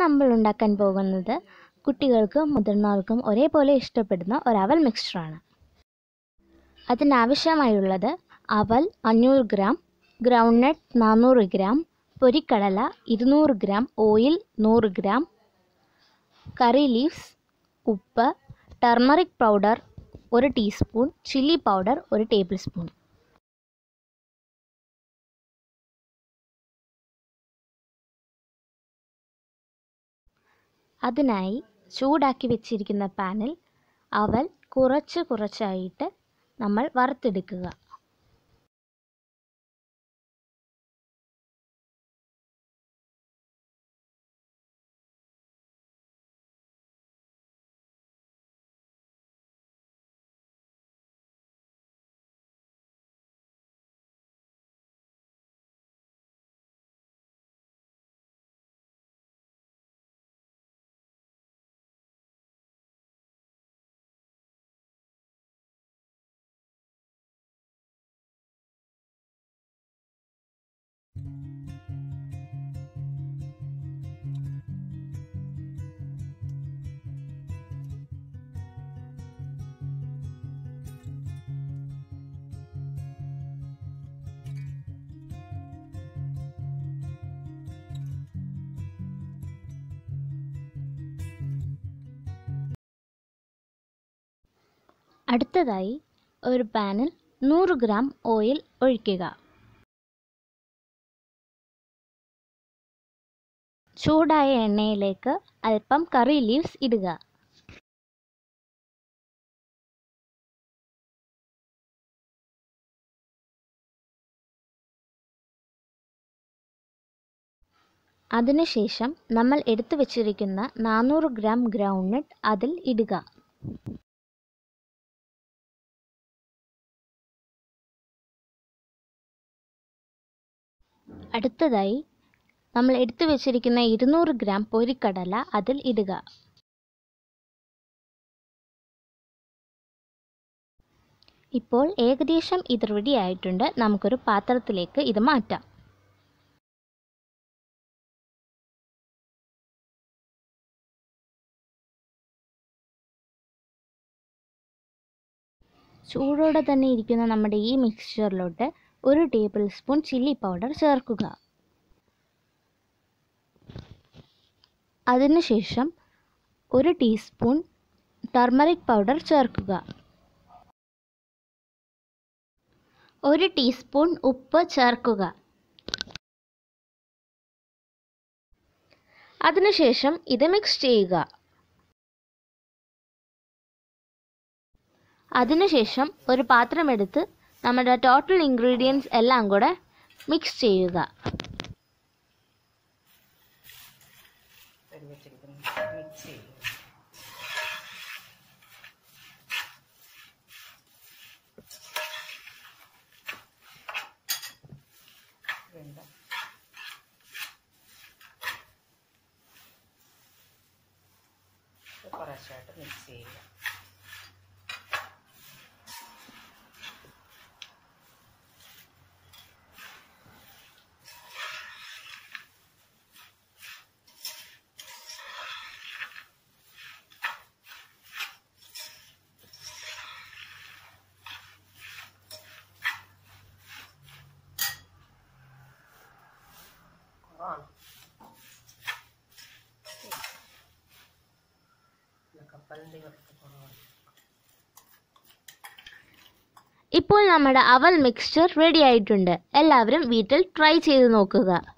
നമ്മൾ ഉണ്ടാക്കാൻ പോകുന്നത് കുട്ടികൾക്കും മുതിർന്നവർക്കും ഒരേപോലെ ഇഷ്ടപ്പെടുന്ന ഒരു അവൽ മിക്സ്ചറാണ് അതിനാവശ്യമായുള്ളത് അവൽ അഞ്ഞൂറ് ഗ്രാം ഗ്രൗണ്ട്നട്ട് നാനൂറ് ഗ്രാം പൊരിക്കടല ഇരുന്നൂറ് ഗ്രാം ഓയിൽ നൂറ് ഗ്രാം കറി ലീവ്സ് ഉപ്പ് ടർമറിക് പൗഡർ ഒരു ടീസ്പൂൺ ചില്ലി പൗഡർ ഒരു ടേബിൾ സ്പൂൺ അതിനായി ചൂടാക്കി വെച്ചിരിക്കുന്ന പാനിൽ അവൽ കുറച്ച് കുറച്ചായിട്ട് നമ്മൾ വറുത്തെടുക്കുക അടുത്തതായി ഒരു പാനിൽ നൂറ് ഗ്രാം ഓയിൽ ഒഴിക്കുക ചൂടായ എണ്ണയിലേക്ക് അല്പം കറി ലീവ്സ് ഇടുക അതിനുശേഷം നമ്മൾ എടുത്തു വച്ചിരിക്കുന്ന നാനൂറ് ഗ്രാം ഗ്രൗണ്ട്നട്ട് അതിൽ ഇടുക അടുത്തതായി നമ്മൾ എടുത്തു വെച്ചിരിക്കുന്ന ഇരുന്നൂറ് ഗ്രാം പൊരിക്കടല അതിൽ ഇടുക ഇപ്പോൾ ഏകദേശം ഇത് റെഡി ആയിട്ടുണ്ട് നമുക്കൊരു പാത്രത്തിലേക്ക് ഇത് മാറ്റാം ചൂടോടെ തന്നെ ഇരിക്കുന്ന നമ്മുടെ ഈ മിക്സ്ചറിലോട്ട് ഒരു ടേബിൾ സ്പൂൺ ചില്ലി പൗഡർ ചേർക്കുക അതിനുശേഷം ഒരു ടീസ്പൂൺ ടർമറിക് പൗഡർ ചേർക്കുക ഒരു ടീസ്പൂൺ ഉപ്പ് ചേർക്കുക അതിനുശേഷം ഇത് മിക്സ് ചെയ്യുക അതിനുശേഷം ഒരു പാത്രമെടുത്ത് നമ്മുടെ ടോട്ടൽ ഇൻഗ്രീഡിയൻസ് എല്ലാം കൂടെ മിക്സ് ചെയ്യുക മിക്സ് ചെയ്യും വേണ്ട കുറച്ചായിട്ട് മിക്സ് ചെയ്യുക കുറവാണ് കപ്പലിൻ്റെ കുറച്ച് കുറവാണ് ഇപ്പോൾ നമ്മുടെ അവൽ മിക്സ്ചർ റെഡി ആയിട്ടുണ്ട് എല്ലാവരും വീട്ടിൽ ട്രൈ ചെയ്ത് നോക്കുക